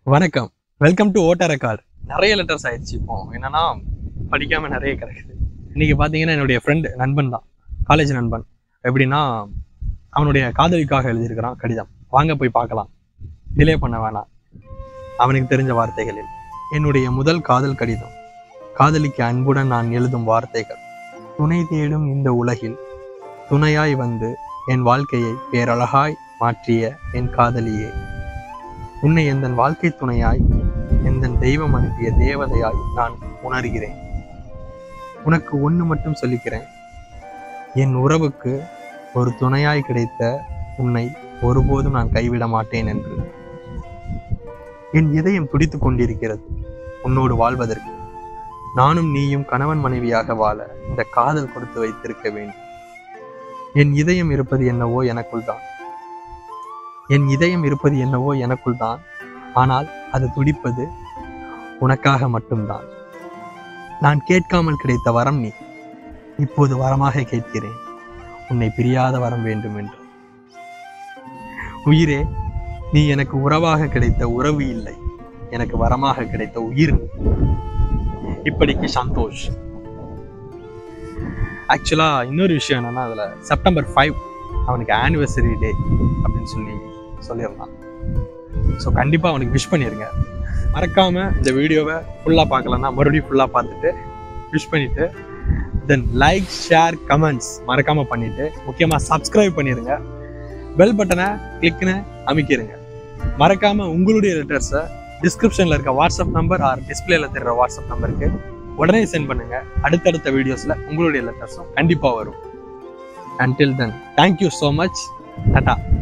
வணக்கம் welcome to ஓட்டர் ரெக்கார்ட் நிறைய லெட்டர்ஸ் ஆயிடுச்சு இப்போ என்னன்னா படிக்காம நிறைய கிடைக்குது இன்னைக்கு பார்த்தீங்கன்னா என்னுடைய ஃப்ரெண்டு நண்பன் தான் காலேஜ் நண்பன் எப்படின்னா அவனுடைய காதலிக்காக எழுதியிருக்கிறான் கடிதம் வாங்க போய் பார்க்கலாம் டிலே பண்ண வேணாம் அவனுக்கு தெரிஞ்ச வார்த்தைகளில் என்னுடைய முதல் காதல் கடிதம் காதலிக்கு அன்புடன் நான் எழுதும் வார்த்தைகள் துணை தேடும் இந்த உலகில் துணையாய் வந்து என் வாழ்க்கையை பேரழகாய் மாற்றிய என் காதலியே உன்னை எந்தன் வாழ்க்கை துணையாய் எந்தன் தெய்வம் அனுப்பிய தேவதையாய் நான் உணர்கிறேன் உனக்கு ஒன்று மட்டும் சொல்லிக்கிறேன் என் உறவுக்கு ஒரு துணையாய் கிடைத்த உன்னை ஒருபோதும் நான் கைவிட மாட்டேன் என்று என் இதயம் துடித்துக் கொண்டிருக்கிறது உன்னோடு வாழ்வதற்கு நானும் நீயும் கணவன் மனைவியாக வாழ இந்த காதல் கொடுத்து வைத்திருக்க வேண்டும் என் இதயம் இருப்பது என்னவோ எனக்குள் தான் என் இதயம் இருப்பது என்னவோ எனக்குள் தான் ஆனால் அது துடிப்பது உனக்காக மட்டும்தான் நான் கேட்காமல் கிடைத்த வரம் நீ இப்போது வரமாக கேட்கிறேன் உன்னை பிரியாத வரம் வேண்டும் என்று உயிரே நீ எனக்கு உறவாக கிடைத்த உறவு இல்லை எனக்கு வரமாக கிடைத்த உயிர் நீ. இப்படிக்கு சந்தோஷ் ஆக்சுவலா இன்னொரு விஷயம் என்னன்னா அதுல செப்டம்பர் ஃபைவ் அவனுக்கு ஆனிவர்சரி டே அப்படின்னு சொல்லி சொல்லியிருந்தான் ஸோ கண்டிப்பாக அவனுக்கு விஷ் பண்ணிடுங்க மறக்காம இந்த வீடியோவை ஃபுல்லாக பார்க்கலன்னா மறுபடியும் ஃபுல்லாக பார்த்துட்டு விஷ் பண்ணிட்டு தென் லைக் ஷேர் கமெண்ட்ஸ் மறக்காம பண்ணிட்டு முக்கியமாக சப்ஸ்கிரைப் பண்ணிடுங்க பெல் பட்டனை கிளிக்னு அமைக்கிருங்க மறக்காம உங்களுடைய லெட்டர்ஸை டிஸ்கிரிப்ஷனில் இருக்க வாட்ஸ்அப் நம்பர் ஆர் டிஸ்பிளேல தெரிற வாட்ஸ்அப் நம்பருக்கு உடனே சென்ட் பண்ணுங்க அடுத்தடுத்த வீடியோஸில் உங்களுடைய லெட்டர்ஸும் கண்டிப்பாக வரும் until then thank you so much tata